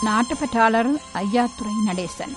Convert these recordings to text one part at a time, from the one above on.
நாட்டுப்பற்றாளர் ஐயாத்துறை நடேசன்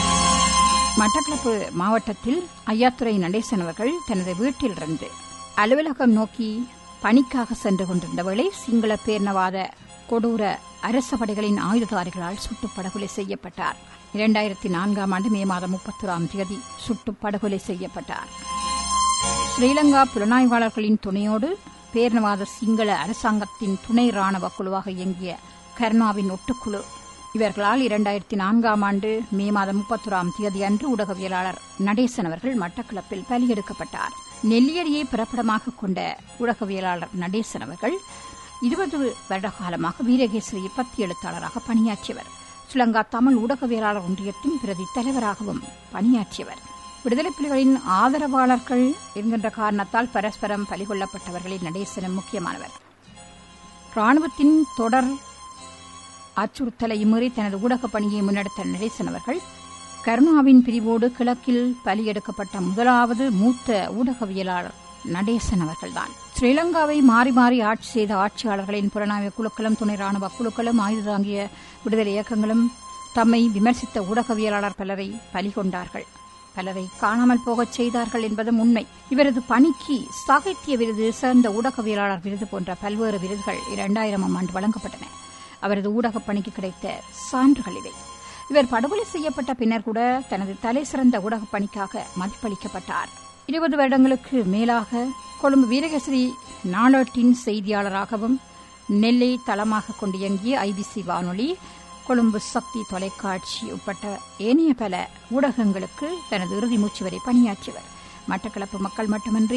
மட்டக்களப்பு மாவட்டத்தில் ஐயாத்துறை நடேசன் அவர்கள் தனது வீட்டிலிருந்து அலுவலகம் நோக்கி பணிக்காக சென்று கொண்டிருந்த வேளை சிங்கள பேர்ணவாத கொடூர அரச படைகளின் ஆயுததாரிகளால் சுட்டுப் படுகொலை செய்யப்பட்டார் இரண்டாயிரத்தி நான்காம் ஆண்டு மே மாதம் முப்பத்தொராம் தேதி சுட்டுப் படுகொலை செய்யப்பட்டார் ஸ்ரீலங்கா புலனாய்வாளர்களின் துணையோடு பேர்ணவாத சிங்கள அரசாங்கத்தின் துணை ராணுவ குழுவாக இயங்கிய கர்னாவின் ஒட்டுக்குழு இவர்களால் இரண்டாயிரத்தி நான்காம் ஆண்டு மே மாதம் முப்பத்தொராம் தேதி அன்று ஊடகவியலாளர் நடேசன் அவர்கள் மட்டக்களப்பில் பலியெடுக்கப்பட்டார் நெல்லியடியை பிறப்பிடமாக கொண்ட ஊடகவியலாளர் நடேசன் அவர்கள் இருபது வருட காலமாக வீரகேசரி பத்தி எழுத்தாளராக பணியாற்றியவர் ஸ்ரீலங்கா தமிழ் ஊடகவியலாளர் ஒன்றியத்தின் பிரதி தலைவராகவும் பணியாற்றியவர் விடுதலை புலிகளின் ஆதரவாளர்கள் என்கின்ற காரணத்தால் பரஸ்பரம் பலிகொள்ளப்பட்டவர்களில் நடேசனம் முக்கியமானவர் ராணுவத்தின் தொடர் அச்சுறுத்தலை மீறி தனது ஊடகப் பணியை முன்னெடுத்த நடேசன் அவர்கள் கருணாவின் பிரிவோடு கிழக்கில் பலியெடுக்கப்பட்ட முதலாவது மூத்த ஊடகவியலாளர் நடேசன் அவர்கள்தான் ஸ்ரீலங்காவை மாறி மாறி ஆட்சி செய்த ஆட்சியாளர்களின் புலனாய்வு குழுக்களும் துணை ராணுவ குழுக்களும் ஆயுத தாங்கிய விடுதலை இயக்கங்களும் தம்மை விமர்சித்த ஊடகவியலாளர் பலரை பலிகொண்டார்கள் பலரை காணாமல் போகச் செய்தார்கள் என்பதும் உண்மை இவரது பணிக்கு சாகித்ய விருது சிறந்த ஊடகவியலாளர் விருது போன்ற பல்வேறு விருதுகள் இரண்டாயிரமாம் ஆண்டு வழங்கப்பட்டன அவரது ஊடகப் பணிக்கு கிடைத்த சான்றுகள் இவை இவர் படுகொலை செய்யப்பட்ட பின்னர் கூட தனது தலை சிறந்த ஊடகப் பணிக்காக மதிப்பளிக்கப்பட்டார் இருபது வருடங்களுக்கு மேலாக கொழும்பு வீரகேசரி நாளேட்டின் செய்தியாளராகவும் நெல்லை தளமாக கொண்டு இயங்கிய ஐபிசி வானொலி கொழும்பு சக்தி தொலைக்காட்சி உட்பட்ட ஏனைய பல ஊடகங்களுக்கு தனது இறுதி மூச்சு வரை பணியாற்றியவர் மட்டக்களப்பு மக்கள் மட்டுமின்றி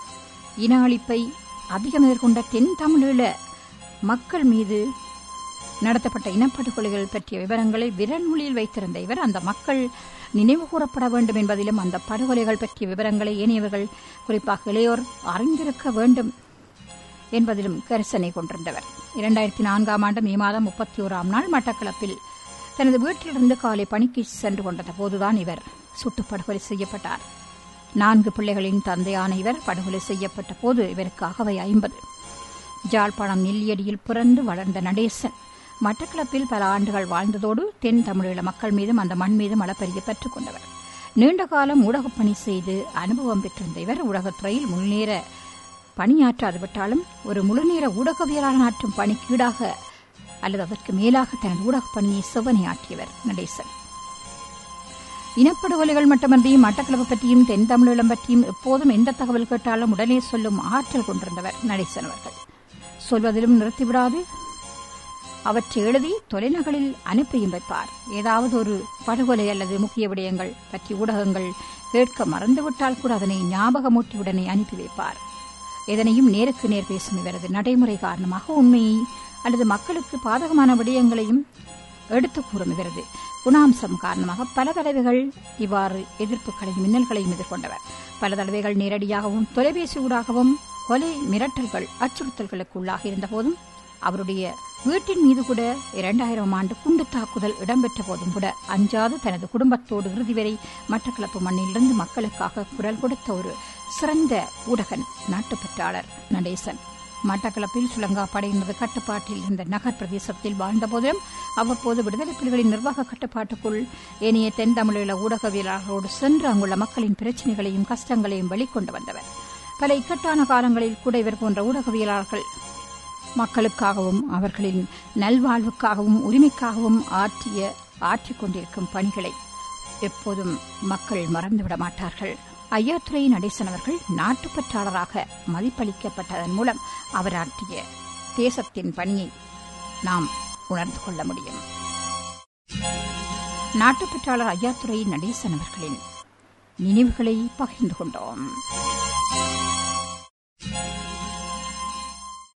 இன அழிப்பை அதிகம் எதிர்கொண்ட தென் தமிழீழ மக்கள் மீது நடத்தப்பட்ட இனப்படுகொலைகள் பற்றிய விவரங்களை விரல்மொழியில் வைத்திருந்த இவர் அந்த மக்கள் நினைவு கூறப்பட வேண்டும் என்பதிலும் அந்த படுகொலைகள் பற்றிய விவரங்களை ஏனையவர்கள் குறிப்பாக இளையோர் அறிந்திருக்க வேண்டும் என்பதிலும் கரிசனை கொண்டிருந்தவர் இரண்டாயிரத்தி நான்காம் ஆண்டு மே மாதம் முப்பத்தி ஓராம் நாள் மட்டக்களப்பில் தனது வீட்டிலிருந்து காலை பணிக்கு சென்று கொண்டத போதுதான் இவர் சுட்டுப் படுகொலை செய்யப்பட்டார் நான்கு பிள்ளைகளின் தந்தையான இவர் படுகொலை செய்யப்பட்ட போது இவருக்கு அகவை ஐம்பது ஜாழ்ப்பாணம் நெல்லியடியில் பிறந்து வளர்ந்த நடேசன் மட்டக்களப்பில் பல ஆண்டுகள் வாழ்ந்ததோடு தென் தமிழீழ மக்கள் மீதும் அந்த மண் மீதும் அளப்பரிய பெற்றுக் கொண்டவர் நீண்ட காலம் ஊடகப் பணி செய்து அனுபவம் பெற்றிருந்த இவர் ஊடகத்துறையில் முன்னேற பணியாற்றாது விட்டாலும் ஒரு முழுநேர ஊடகவியலாளர் ஆற்றும் பணிக்கு ஈடாக அல்லது அதற்கு மேலாக தனது ஊடகப் பணியை செவ்வனையாற்றியவர் நடேசன் இனப்படுகொலைகள் மட்டுமன்றி மட்டக்களப்பு பற்றியும் தென் தமிழீழம் பற்றியும் எப்போதும் எந்த தகவல் கேட்டாலும் உடனே சொல்லும் ஆற்றல் கொண்டிருந்தவர் நடேசன் அவர்கள் சொல்வதிலும் நிறுத்திவிடாது அவற்றை எழுதி தொலைநகலில் அனுப்பியும் வைப்பார் ஏதாவது ஒரு படுகொலை அல்லது முக்கிய விடயங்கள் பற்றி ஊடகங்கள் கேட்க மறந்துவிட்டால் கூட அதனை ஞாபகமூட்டியுடனே அனுப்பி வைப்பார் எதனையும் நேருக்கு நேர் பேசும் இவரது நடைமுறை காரணமாக உண்மையை அல்லது மக்களுக்கு பாதகமான விடயங்களையும் எடுத்துக் கூறும் இவரது குணாம்சம் காரணமாக பல தடவைகள் இவ்வாறு எதிர்ப்புகளையும் மின்னல்களையும் எதிர்கொண்டவர் பல தடவைகள் நேரடியாகவும் தொலைபேசி ஊடாகவும் கொலை மிரட்டல்கள் அச்சுறுத்தல்களுக்கு உள்ளாக இருந்தபோதும் அவருடைய வீட்டின் மீது கூட இரண்டாயிரம் ஆண்டு குண்டு தாக்குதல் இடம்பெற்ற போதும் கூட அஞ்சாது தனது குடும்பத்தோடு இறுதி வரை மட்டக்களப்பு மண்ணிலிருந்து மக்களுக்காக குரல் கொடுத்த ஒரு சிறந்த ஊடகன் நாட்டுப்பற்றாளர் நடேசன் மட்டக்களப்பில் சுலங்கா படையினது கட்டுப்பாட்டில் இருந்த நகர் பிரதேசத்தில் வாழ்ந்தபோதிலும் அவ்வப்போது விடுதலை புலிகளின் நிர்வாக கட்டுப்பாட்டுக்குள் ஏனைய தென் தமிழீழ ஊடகவியலாளர்களோடு சென்று அங்குள்ள மக்களின் பிரச்சினைகளையும் கஷ்டங்களையும் வெளிக்கொண்டு வந்தவர் பல இக்கட்டான காலங்களில் கூட இவர் போன்ற ஊடகவியலாளர்கள் மக்களுக்காகவும் அவர்களின் நல்வாழ்வுக்காகவும் உரிமைக்காகவும் ஆற்றிய ஆற்றிக் கொண்டிருக்கும் பணிகளை எப்போதும் மக்கள் மறந்துவிட மாட்டார்கள் ஐயாத்துறை நடேசன் அவர்கள் நாட்டுப்பற்றாளராக மதிப்பளிக்கப்பட்டதன் மூலம் அவர் ஆற்றிய தேசத்தின் பணியை நாம் உணர்ந்து கொள்ள முடியும் நாட்டுப்பற்றாளர் ஐயாத்துறை நடேசன் அவர்களின் நினைவுகளை பகிர்ந்து கொண்டோம்